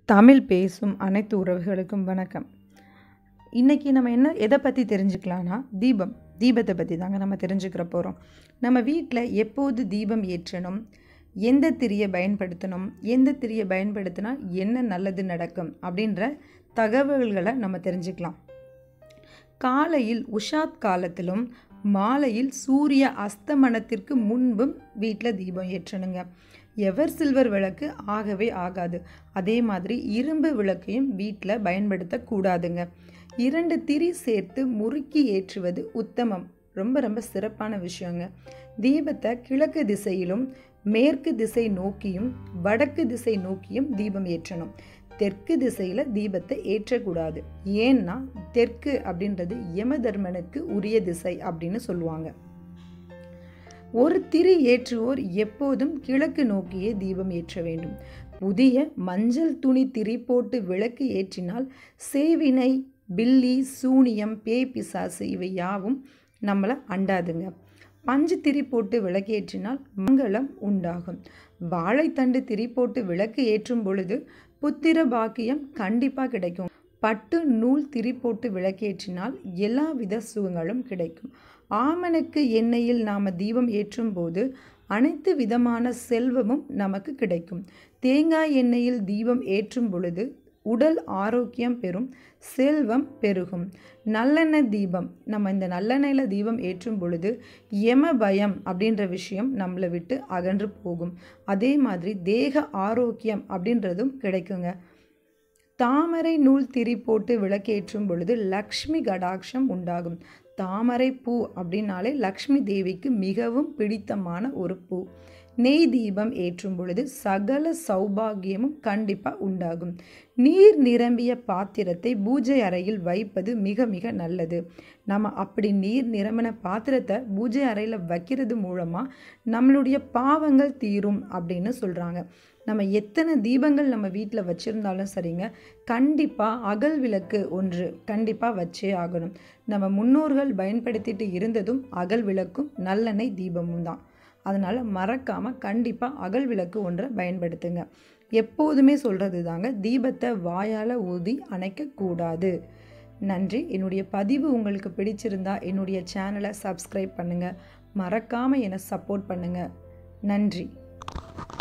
தமிழ் பேசும் அனைத்து உறவுகளுக்கும் வணக்கம் இன்றைக்கி நம்ம என்ன எதை பற்றி தெரிஞ்சுக்கலான்னா தீபம் தீபத்தை பற்றி தாங்க நம்ம தெரிஞ்சுக்கிற போகிறோம் நம்ம வீட்டில் எப்போது தீபம் ஏற்றணும் எந்த திரியை பயன்படுத்தணும் எந்த திரியை பயன்படுத்தினா என்ன நல்லது நடக்கும் அப்படின்ற தகவல்களை நம்ம தெரிஞ்சுக்கலாம் காலையில் உஷாத் காலத்திலும் மாலையில் சூரிய அஸ்தமனத்திற்கு முன்பும் வீட்டில் தீபம் ஏற்றணுங்க எவர் சில்வர் விளக்கு ஆகவே ஆகாது அதே மாதிரி இரும்பு விளக்கையும் வீட்டில் பயன்படுத்தக்கூடாதுங்க இரண்டு திரி சேர்த்து முறுக்கி ஏற்றுவது உத்தமம் ரொம்ப ரொம்ப சிறப்பான விஷயங்க தீபத்தை கிழக்கு திசையிலும் மேற்கு திசை நோக்கியும் வடக்கு திசை நோக்கியும் தீபம் ஏற்றணும் தெற்கு திசையில் தீபத்தை ஏற்றக்கூடாது ஏன்னா தெற்கு அப்படின்றது யமதர்மனுக்கு உரிய திசை அப்படின்னு சொல்லுவாங்க ஒரு திரி ஏற்றுவோர் எப்போதும் கிழக்கு நோக்கியே தீபம் ஏற்ற வேண்டும் புதிய மஞ்சள் துணி திரி போட்டு விளக்கு ஏற்றினால் சேவினை பில்லி சூனியம் பேய் பிசாசு இவை யாவும் நம்மளை அண்டாதுங்க பஞ்சு திரி போட்டு விளக்கு ஏற்றினால் மங்களம் உண்டாகும் வாழைத்தண்டு திரி போட்டு விளக்கு ஏற்றும் பொழுது புத்திர பாக்கியம் கண்டிப்பாக கிடைக்கும் பட்டு நூல் திரி போட்டு விளக்கேற்றினால் எல்லா வித சுகங்களும் கிடைக்கும் ஆமனுக்கு எண்ணெயில் நாம் தீபம் ஏற்றும் போது அனைத்து விதமான செல்வமும் நமக்கு கிடைக்கும் தேங்காய் எண்ணெயில் தீபம் ஏற்றும் பொழுது உடல் ஆரோக்கியம் பெறும் செல்வம் பெருகும் நல்லெண்ணெய் தீபம் நம்ம இந்த நல்லெண்ணெயில் தீபம் ஏற்றும் பொழுது யம பயம் அப்படின்ற விஷயம் நம்மளை விட்டு அகன்று போகும் அதே மாதிரி தேக ஆரோக்கியம் அப்படின்றதும் கிடைக்குங்க தாமரை நூல் திரி போட்டு விளக்கேற்றும் பொழுது லக்ஷ்மி கடாட்சம் உண்டாகும் தாமரை பூ அப்படின்னாலே லக்ஷ்மி தேவிக்கு மிகவும் பிடித்தமான ஒரு பூ நெய் தீபம் ஏற்றும் பொழுது சகல சௌபாகியமும் கண்டிப்பாக உண்டாகும் நீர் நிரம்பிய பாத்திரத்தை பூஜை அறையில் வைப்பது மிக மிக நல்லது நம்ம அப்படி நீர் நிரம்பின பாத்திரத்தை பூஜை அறையில் வைக்கிறது மூலமாக நம்மளுடைய பாவங்கள் தீரும் அப்படின்னு சொல்கிறாங்க நம்ம எத்தனை தீபங்கள் நம்ம வீட்டில் வச்சுருந்தாலும் சரிங்க கண்டிப்பாக அகல் விளக்கு ஒன்று கண்டிப்பாக வச்சே ஆகணும் நம்ம முன்னோர்கள் பயன்படுத்திட்டு இருந்ததும் அகல் விளக்கும் நல்லெண்ணெய் தீபமும் தான் அதனால் மறக்காமல் கண்டிப்பாக அகல் விளக்கு ஒன்றை பயன்படுத்துங்க எப்போதுமே சொல்கிறது தாங்க தீபத்தை வாயால் ஊதி அணைக்கக்கூடாது நன்றி என்னுடைய பதிவு உங்களுக்கு பிடிச்சிருந்தா என்னுடைய சேனலை சப்ஸ்கிரைப் பண்ணுங்கள் மறக்காமல் என்னை சப்போர்ட் பண்ணுங்கள் நன்றி